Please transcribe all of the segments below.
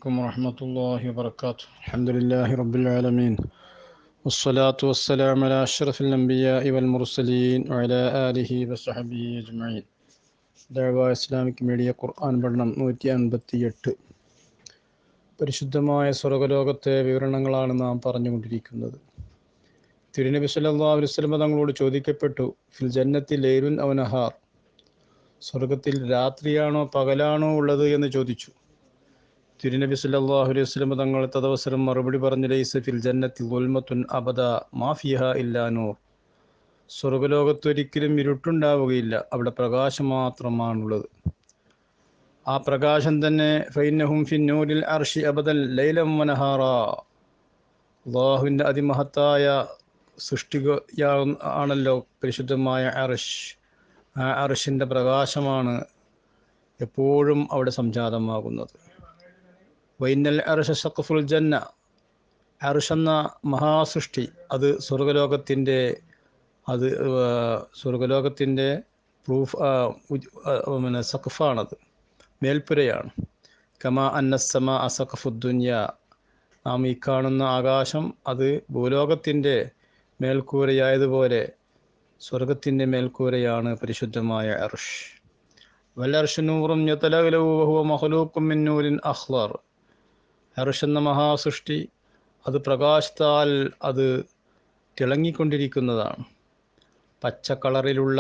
عليكم ورحمة الله وبركاته الحمد لله رب العالمين والصلاة والسلام على أشرف الأنبياء والمرسلين وعلى آله وصحبه أجمعين ദഴവ Islamic media ഖുർആൻ പഠനം നൂറ്റി അൻപത്തിയെട്ട് പരിശുദ്ധമായ സ്വർഗലോകത്തെ വിവരണങ്ങളാണ് നാം പറഞ്ഞുകൊണ്ടിരിക്കുന്നത് തിരുനബി സല്ലല്ലാഹു അലൈഹി വസല്ലം തങ്ങളോട് ചോദിക്കപ്പെട്ടു ഫിൽ ജന്നത്തിൽ ലേരുൻ അവനഹാർ സ്വർഗത്തിൽ രാത്രിയാണോ പകലാണോ ഉള്ളത് എന്ന് ചോദിച്ചു തിരുനബി സല്ലല്ലാഹു അലൈഹി വസല്ലം തങ്ങൾ തദവസരം മറുപടി പറഞ്ഞു ലൈസ ഫിൽ ജന്നത്തിൽ ദുൽമത്തുൻ അബദ മാഫിഹ ഇല്ലാ നൂർ സ്വർഗലോകത്തൊരിക്കലും ഇരുട്ടുണ്ടാവുകയില്ല അവിടെ പ്രകാശം മാത്രമാണുള്ളത് ആ പ്രകാശം തന്നെ ഫൈനഹും ഫിന്നൂരിൽ അർഷി അബദൽ ലൈലം വനഹാറ അള്ളാഹുവിൻ്റെ അതിമഹത്തായ സൃഷ്ടിക ആണല്ലോ പരിശുദ്ധമായ അർഷ് ആ അർഷിൻ്റെ പ്രകാശമാണ് എപ്പോഴും അവിടെ സംജാതമാകുന്നത് വൈനൽ അർഷ സഖഫുൽ ജന്ന അർഷ് എന്ന മഹാസൃഷ്ടി അത് സ്വർഗലോകത്തിൻ്റെ അത് സ്വർഗലോകത്തിൻ്റെ പ്രൂഫ് പിന്നെ സഖഫാണത് മേൽപ്പുരയാണ് കമ അന്നസമ അസഖഫുദ്ദുന്യ നാം ഈ കാണുന്ന ആകാശം അത് ഭൂലോകത്തിൻ്റെ മേൽക്കൂരയായതുപോലെ സ്വർഗത്തിൻ്റെ മേൽക്കൂരയാണ് പരിശുദ്ധമായ അർഷ് വല്ലർഷനൂറും യതലഹുവ മഹലൂക്കും മിന്നൂരിൻ അഹ്ലർ അർഷ് എന്ന മഹാസൃഷ്ടി അത് പ്രകാശത്താൽ അത് തിളങ്ങിക്കൊണ്ടിരിക്കുന്നതാണ് പച്ച കളറിലുള്ള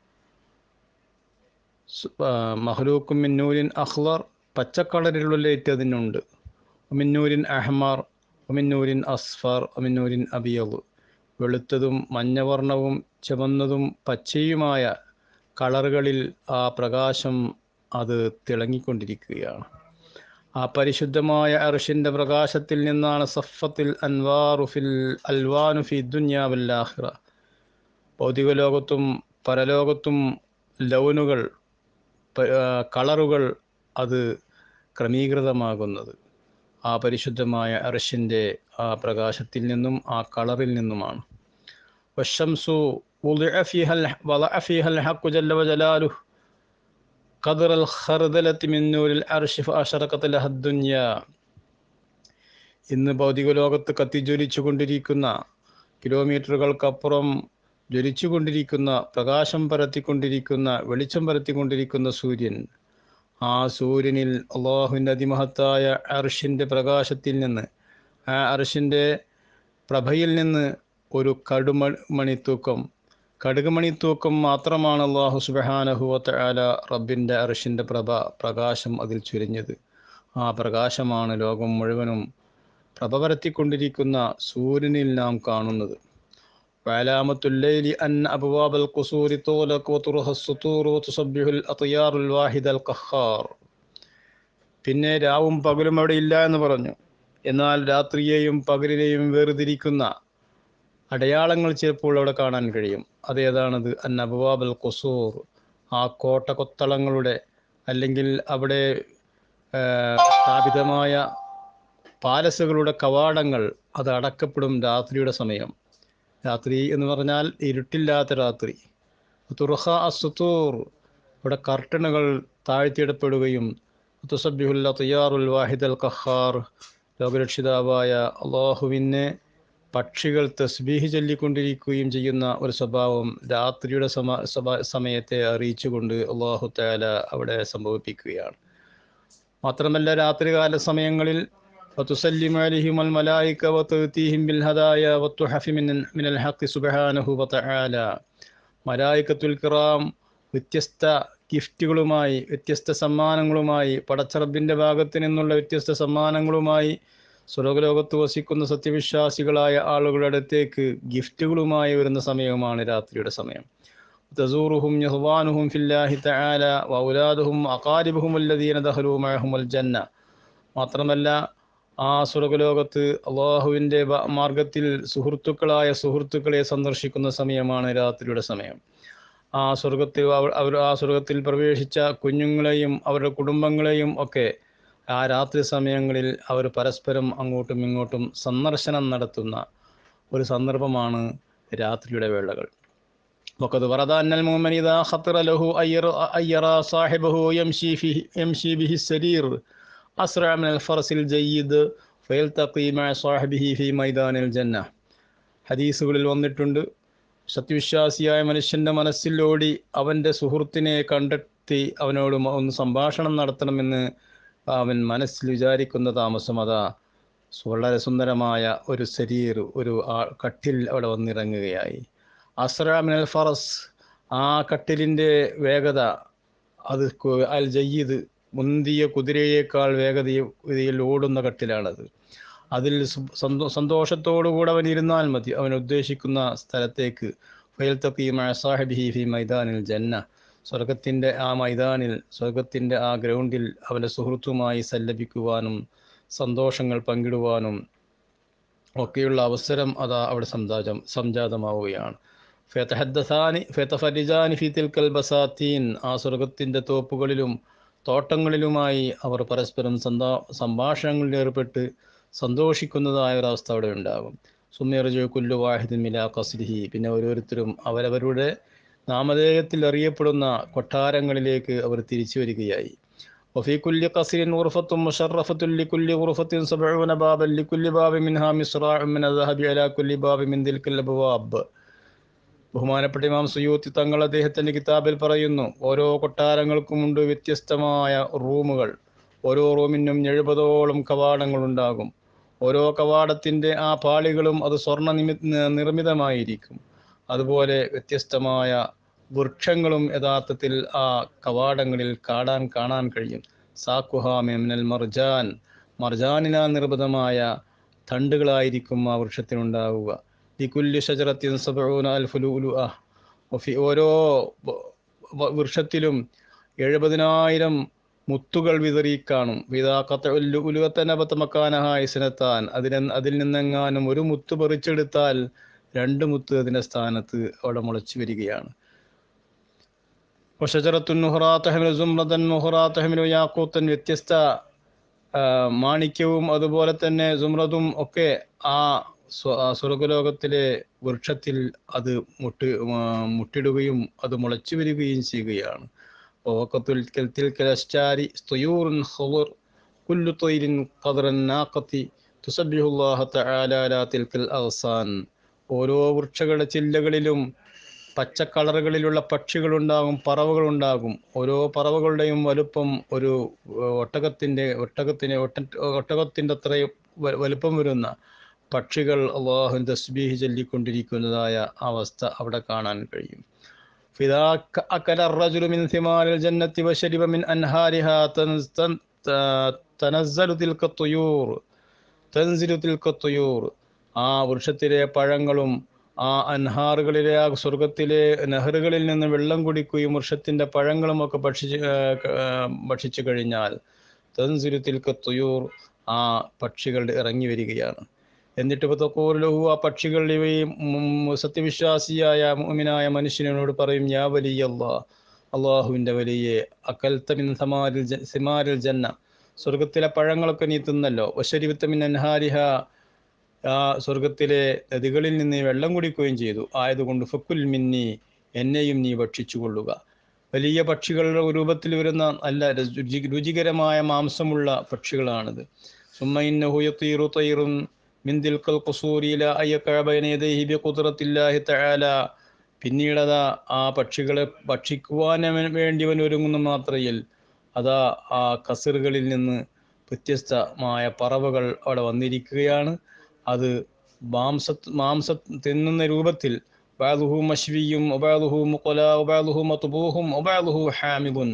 മഹ്ലൂക്കും മിന്നൂരിൻ അഹ്ലർ പച്ച കളറിലുള്ള ലൈറ്റ് അതിനുണ്ട് മിന്നൂരിൻ അഹ്മാർ മിന്നൂരിൻ അസ്ഫർ മിന്നൂരിൻ അബിയവ് വെളുത്തതും മഞ്ഞവർണ്ണവും ചുവന്നതും പച്ചയുമായ കളറുകളിൽ ആ പ്രകാശം അത് തിളങ്ങിക്കൊണ്ടിരിക്കുകയാണ് ആ പരിശുദ്ധമായ അർഷിൻ്റെ പ്രകാശത്തിൽ നിന്നാണ് സഫത്തിൽ അൻവാറുഫിൽ അൽവാനുഫി ദുന്യാവല്ലാഹിറ ഭൗതിക ലോകത്തും പരലോകത്തും ലൗനുകൾ കളറുകൾ അത് ക്രമീകൃതമാകുന്നത് ആ പരിശുദ്ധമായ അർഷിൻ്റെ ആ പ്രകാശത്തിൽ നിന്നും ആ കളറിൽ നിന്നുമാണ് والشمس وضع فيها وضع فيها الحق جل وجلاله قدر الخردلة من نور العرش فأشرقت لها الدنيا ഇന്ന് ഭൗതിക ലോകത്ത് കത്തിജ്വലിച്ചു കൊണ്ടിരിക്കുന്ന കിലോമീറ്ററുകൾക്കപ്പുറം ജ്വലിച്ചു കൊണ്ടിരിക്കുന്ന പ്രകാശം പരത്തിക്കൊണ്ടിരിക്കുന്ന വെളിച്ചം പരത്തിക്കൊണ്ടിരിക്കുന്ന സൂര്യൻ ആ സൂര്യനിൽ അള്ളാഹുവിൻ്റെ അതിമഹത്തായ അർഷിൻ്റെ പ്രകാശത്തിൽ നിന്ന് ആ അർഷിൻ്റെ പ്രഭയിൽ നിന്ന് ഒരു കടുമണിത്തൂക്കം കടുകുമണിത്തൂക്കം മാത്രമാണ് അള്ളാഹു സുബഹാനഹുവത്ത ആല റബ്ബിൻ്റെ അർഷിൻ്റെ പ്രഭ പ്രകാശം അതിൽ ചുരിഞ്ഞത് ആ പ്രകാശമാണ് ലോകം മുഴുവനും പ്രഭ പരത്തിക്കൊണ്ടിരിക്കുന്ന സൂര്യനിൽ നാം കാണുന്നത് وعلامة الليل أن أبواب القصور تغلق وترخ السطور وتصبح الأطيار الواحد القخار പിന്നെ രാവും പകലും അവിടെ ഇല്ല എന്ന് പറഞ്ഞു എന്നാൽ രാത്രിയെയും പകലിനെയും വേർതിരിക്കുന്ന അടയാളങ്ങൾ ചിലപ്പോൾ അവിടെ കാണാൻ കഴിയും അതേതാണത് അൻ അബുവാബൽ കൊസൂർ ആ കോട്ട കൊത്തളങ്ങളുടെ അല്ലെങ്കിൽ അവിടെ സ്ഥാപിതമായ പാലസുകളുടെ കവാടങ്ങൾ അത് അടക്കപ്പെടും രാത്രിയുടെ സമയം രാത്രി എന്ന് പറഞ്ഞാൽ ഇരുട്ടില്ലാത്ത രാത്രി തുറഹ അസുത്തൂർ ഇവിടെ കർട്ടനുകൾ താഴ്ത്തിയിടപ്പെടുകയും തുസബിഹുല്ല തയ്യാറുൽ വാഹിദ് അൽ ഖഹാർ ലോകരക്ഷിതാവായ അള്ളാഹുവിനെ പക്ഷികൾ തസ്ബീഹ് ചൊല്ലിക്കൊണ്ടിരിക്കുകയും ചെയ്യുന്ന ഒരു സ്വഭാവം രാത്രിയുടെ സമ സമയത്തെ അറിയിച്ചുകൊണ്ട് അള്ളാഹു താല അവിടെ സംഭവിപ്പിക്കുകയാണ് മാത്രമല്ല രാത്രികാല സമയങ്ങളിൽ وتسلم عليهم الملائكة وتؤتيهم بالهدايا والتحف من من الحق سبحانه وتعالى മലായിക്കത്തുൽ കിറാം വ്യത്യസ്ത ഗിഫ്റ്റുകളുമായി വ്യത്യസ്ത സമ്മാനങ്ങളുമായി പടച്ചറബിൻ്റെ ഭാഗത്ത് നിന്നുള്ള വ്യത്യസ്ത സമ്മാനങ്ങളുമായി സ്വർഗലോകത്ത് വസിക്കുന്ന സത്യവിശ്വാസികളായ ആളുകളുടെ അടുത്തേക്ക് ഗിഫ്റ്റുകളുമായി വരുന്ന സമയമാണ് രാത്രിയുടെ സമയം തസൂറുഹും യഹ്വാനുഹും ഫില്ലാഹി തആല വൗലാദുഹും അഖാരിബുഹും അല്ലദീന ദഖലൂ മഅഹുൽ ജന്ന മാത്രമല്ല ആ സ്വർഗലോകത്ത് അള്ളാഹുവിൻ്റെ മാർഗത്തിൽ സുഹൃത്തുക്കളായ സുഹൃത്തുക്കളെ സന്ദർശിക്കുന്ന സമയമാണ് രാത്രിയുടെ സമയം ആ സ്വർഗത്തിൽ അവർ ആ സ്വർഗത്തിൽ പ്രവേശിച്ച കുഞ്ഞുങ്ങളെയും അവരുടെ കുടുംബങ്ങളെയും ഒക്കെ ആ രാത്രി സമയങ്ങളിൽ അവർ പരസ്പരം അങ്ങോട്ടും ഇങ്ങോട്ടും സന്ദർശനം നടത്തുന്ന ഒരു സന്ദർഭമാണ് രാത്രിയുടെ വേളകൾ وقد ورد أن المؤمن إذا خطر له أن يرى صاحبه يمشي, فيه يمشي به السرير അസ്ര മിനൽ ഫറസിൽ ജയ്യിദ് ഫയൽതഖി മഅ സാഹിബിഹി ഫി മൈദാനിൽ ജന്ന ഹദീസുകളിൽ വന്നിട്ടുണ്ട് സത്യവിശ്വാസിയായ മനുഷ്യൻ്റെ മനസ്സിൽ ഓടി അവൻ്റെ സുഹൃത്തിനെ കണ്ടെത്തി അവനോട് മ- ഒന്ന് സംഭാഷണം നടത്തണമെന്ന് അവൻ മനസ്സിൽ വിചാരിക്കുന്ന താമസം അതാ സു- വളരെ സുന്ദരമായ ഒരു ശരീർ ഒരു ആ- കട്ടിൽ അവിടെ വന്നിറങ്ങുകയായി അസ്ര മിനൽ ഫറസ് ആ കട്ടിലിൻ്റെ വേഗത അത് കു- അൽ ജയ്യിദ് മുന്തിയ കുതിരയേക്കാൾ വേഗതയിൽ ഓടുന്ന കട്ടിലാണത് അതിൽ സു- സന്തോ സന്തോഷത്തോടുകൂടെ അവൻ ഇരുന്നാൽ മതി അവൻ ഉദ്ദേശിക്കുന്ന സ്ഥലത്തേക്ക് ഫയൽത്തഖി മഅ സാഹിബിഹി ഫി മൈദാനിൽ ജന്ന സ്വർഗത്തിൻ്റെ ആ മൈതാനിൽ സ്വർഗത്തിൻ്റെ ആ ഗ്രൗണ്ടിൽ അവൻ്റെ സുഹൃത്തുമായി സല്ലപിക്കുവാനും സന്തോഷങ്ങൾ പങ്കിടുവാനും ഒക്കെയുള്ള അവസരം അതാ അവിടെ സംജാതം സംജാതമാവുകയാണ് ഫെതഹദ്ദസാനി ഫെതഫരിജാനി ഫി തിൽക്കൽ ബസാത്തീൻ ആ സ്വർഗത്തിൻ്റെ തോപ്പുകളിലും തോട്ടങ്ങളിലുമായി അവർ പരസ്പരം സന്താ സംഭാഷണങ്ങളിൽ ഏർപ്പെട്ട് സന്തോഷിക്കുന്നതായ ഒരവസ്ഥ അവിടെ ഉണ്ടാകും സുമേർജു കുല്ലു വാഹിദിൻ മിലാ കസ്രിഹി പിന്നെ ഓരോരുത്തരും അവരവരുടെ നാമധേയത്തിൽ അറിയപ്പെടുന്ന കൊട്ടാരങ്ങളിലേക്ക് അവർ തിരിച്ചു വരികയായി وفي كل قصر غرفة مشرفة لكل غرفة سبعون بابا لكل باب منها مصراع من الذهب على كل باب من تلك الأبواب ബഹുമാനപ്പെട്ട ഇമാം സുയൂത്തി തങ്ങൾ അദ്ദേഹത്തിന്റെ കിതാബിൽ പറയുന്നു ഓരോ കൊട്ടാരങ്ങൾക്കുമുണ്ട് വ്യത്യസ്തമായ റൂമുകൾ ഓരോ റൂമിനും എഴുപതോളം കവാടങ്ങൾ ഉണ്ടാകും ഓരോ കവാടത്തിന്റെ ആ പാളികളും അത് സ്വർണ്ണ നിമി നിർമ്മിതമായിരിക്കും അതുപോലെ വ്യത്യസ്തമായ വൃക്ഷങ്ങളും യഥാർത്ഥത്തിൽ ആ കവാടങ്ങളിൽ കാണാൻ കാണാൻ കഴിയും സാക്കുഹാമിനൽ മർജാൻ മർജാനിനാൽ നിർമ്മിതമായ തണ്ടുകളായിരിക്കും ആ വൃക്ഷത്തിനുണ്ടാവുക ലിക്കുല്ലി ഷജറത്തിൻ സബഊന അൽഫുലുലു ഒഫി ഓരോ വ- വ- വൃക്ഷത്തിലും എഴുപതിനായിരം മുത്തുകൾ വിതറി കാണും വിതാക്കത്തമക്കാനഹായസനത്താൻ അതിനെ അതിൽ നിന്നെങ്ങാനും ഒരു മുത്ത് പറിച്ചെടുത്താൽ രണ്ട് മുത്ത് അതിൻ്റെ സ്ഥാനത്ത് അവിടെ മുളച്ചു വരികയാണ് യാക്കൂത്തൻ വ്യത്യസ്ത ആ, മാണിക്യവും അതുപോലെ തന്നെ സുമ്രതും ഒക്കെ ആ സ്വ- ആ സ്വർഗലോകത്തിലെ വൃക്ഷത്തിൽ അത് മുട്ടി ആ, മുട്ടിടുകയും അത് മുളച്ചു വരികയും ചെയ്യുകയാണ് ووقت تلك تلك الأشجار طيور خضر كل طير قدر الناقة تسبح الله تعالى على تلك الأغصان ഓരോ വൃക്ഷങ്ങളുടെ ചില്ലകളിലും പച്ച കളറുകളിലുള്ള പക്ഷികളുണ്ടാകും പറവകളുണ്ടാകും ഓരോ പറവകളുടെയും വലുപ്പം ഒരു ഏർ, ഒട്ടകത്തിൻ്റെ ഒട്ടകത്തിന് ഒട്ട ഒട്ടകത്തിൻ്റെ അത്രയും വ- വലുപ്പം വരുന്ന പക്ഷികൾ അള്ളാഹു തസ്ബീഹ് ചൊല്ലിക്കൊണ്ടിരിക്കുന്നതായ അവസ്ഥ അവിടെ കാണാൻ കഴിയും فإذا ك- أكل الرجل من ثمار الجنة وشرب من أنهارها تنز- تن- ت- تنزل تلك الطيور تنزل تلك الطيور ആ വൃക്ഷത്തിലെ പഴങ്ങളും ആ അൻഹാറുകളിലെ ആ സ്വർഗത്തിലെ നെഹറുകളിൽ നിന്ന് വെള്ളം കുടിക്കുകയും വൃക്ഷത്തിന്റെ പഴങ്ങളും ഒക്കെ ഭക്ഷിച്ച് ആ, ക- ആ, ഭക്ഷിച്ചു കഴിഞ്ഞാൽ തൻസുരു തിൽക്ക തുയൂർ ആ പക്ഷികൾ ഇറങ്ങി വരികയാണ് എന്നിട്ട് ലഹു ആ പക്ഷികൾ ഇവയും സത്യവിശ്വാസിയായ മുഅ്മിനായ മനുഷ്യനോട് പറയും യാ വലിയ അള്ളാ അള്ളാഹുവിൻ്റെ വലിയെ അക്കൽത്തമിൻ സമാരിൽ ജ- സിമാരിൽ ജന്ന സ്വർഗത്തിലെ പഴങ്ങളൊക്കെ നീ തിന്നല്ലോ വശരിവിത്തമിൻ അൻഹാരിഹ ആ സ്വർഗത്തിലെ നദികളിൽ നിന്ന് വെള്ളം കുടിക്കുകയും ചെയ്തു ആയതുകൊണ്ട് ഫക്കുൽ മിന്നി എന്നെയും നീ ഭക്ഷിച്ചു കൊള്ളുക വലിയ പക്ഷികളുടെ രൂപത്തിൽ വരുന്ന നല്ല രുചി- രുചികരമായ മാംസമുള്ള പക്ഷികളാണിത് സുമ്മയിന്നഹു യതീറു തൈറുൻ മിൻ തിൽക്കൽ ഖുസൂരി ലാ അയഖഅ ബൈന യദൈഹി ബിഖുദ്റത്തില്ലാഹി തആല പിന്നീടതാ ആ പക്ഷികളെ ഭക്ഷിക്കുവാൻ അവൻ- വേണ്ടി അവൻ ഒരുങ്ങുന്ന മാത്രയിൽ അതാ ആ കസറുകളിൽ നിന്ന് വ്യത്യസ്തമായ പറവകൾ അവിടെ വന്നിരിക്കുകയാണ് അത് മാംസ മാംസ തിന്നുന്ന രൂപത്തിൽ ബാലുഹു മഷ്വിയും ഒബാലുഹു മുക്കൊല ഒബാലുഹു മത്തുബൂഹും ഒബാലുഹു ഹാമിബുൻ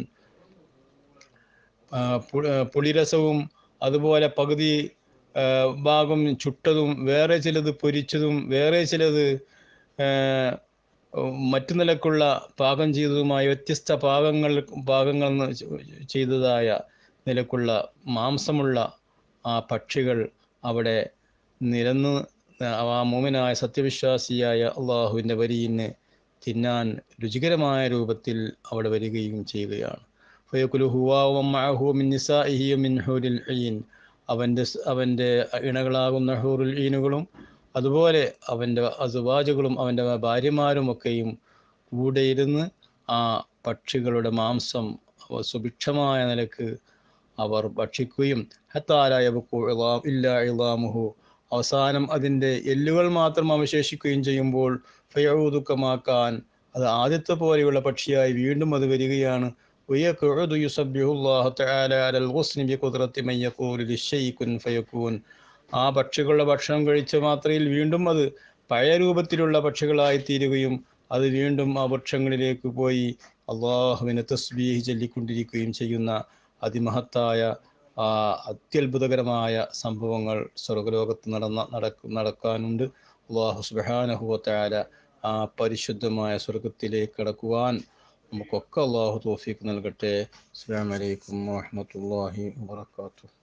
ആ, പു- ആ, പുളിരസവും അതുപോലെ പകുതി ആ, ഭാഗം ചുട്ടതും വേറെ ചിലത് പൊരിച്ചതും വേറെ ചിലത് ആ, മറ്റു നിലക്കുള്ള പാകം ചെയ്തതുമായ വ്യത്യസ്ത പാകങ്ങൾ പാകങ്ങൾ ന- ചെയ്തതായ നിലക്കുള്ള മാംസമുള്ള ആ പക്ഷികൾ അവിടെ നിരന്ന് ആ മോമിനായ സത്യവിശ്വാസിയായ അള്ളാഹുവിൻ്റെ വരിയിന് തിന്നാൻ രുചികരമായ രൂപത്തിൽ അവിടെ വരികയും ചെയ്യുകയാണ് ഫയക്കുലു ഹുവാവും മഅഹു മിൻ നിസാഇഹി മിൻ ഹൂരിൽ ഈൻ അവൻ്റെ സ് അവൻ്റെ ഇണകളാകുന്ന ഹൂറുൽ ഈനുകളും അതുപോലെ അവൻ്റെ അസുവാജുകളും അവൻ്റെ ഭാര്യമാരും ഒക്കെയും കൂടെ ഇരുന്ന് ആ പക്ഷികളുടെ മാംസം അവ സുഭിക്ഷമായ നിലക്ക് അവർ ഭക്ഷിക്കുകയും ഹത്താലായ ഇല്ല ഇളാമുഹു അവസാനം അതിൻ്റെ എല്ലുകൾ മാത്രം അവശേഷിക്കുകയും ചെയ്യുമ്പോൾ ഫയൗദുക്കമാക്കാൻ അത് ആദ്യത്തെ പോലെയുള്ള പക്ഷിയായി വീണ്ടും അത് വരികയാണ് ويقعد يسبح الله تعالى على الغصن بقدرة من يقول للشيء كن فيكون ആ പക്ഷികളുടെ ഭക്ഷണം കഴിച്ച മാത്രയിൽ വീണ്ടും അത് പഴയ രൂപത്തിലുള്ള പക്ഷികളായി തീരുകയും അത് വീണ്ടും ആ വൃക്ഷങ്ങളിലേക്ക് പോയി അള്ളാഹുവിനെ തസ്ബീഹ് ചൊല്ലിക്കൊണ്ടിരിക്കുകയും ചെയ്യുന്ന അതിമഹത്തായ ആ അത്യത്ഭുതകരമായ സംഭവങ്ങൾ സ്വർഗലോകത്ത് നടന്ന നടക്ക നടക്കാനുണ്ട് അള്ളാഹു സുബാനഹുവത്തായ ആ പരിശുദ്ധമായ സ്വർഗത്തിലേക്ക് കടക്കുവാൻ നമുക്കൊക്കെ അള്ളാഹു തോഫീക്ക് നൽകട്ടെ അസ്സാം വലൈക്കും വാഹമത്തല്ലാഹി വാത്തു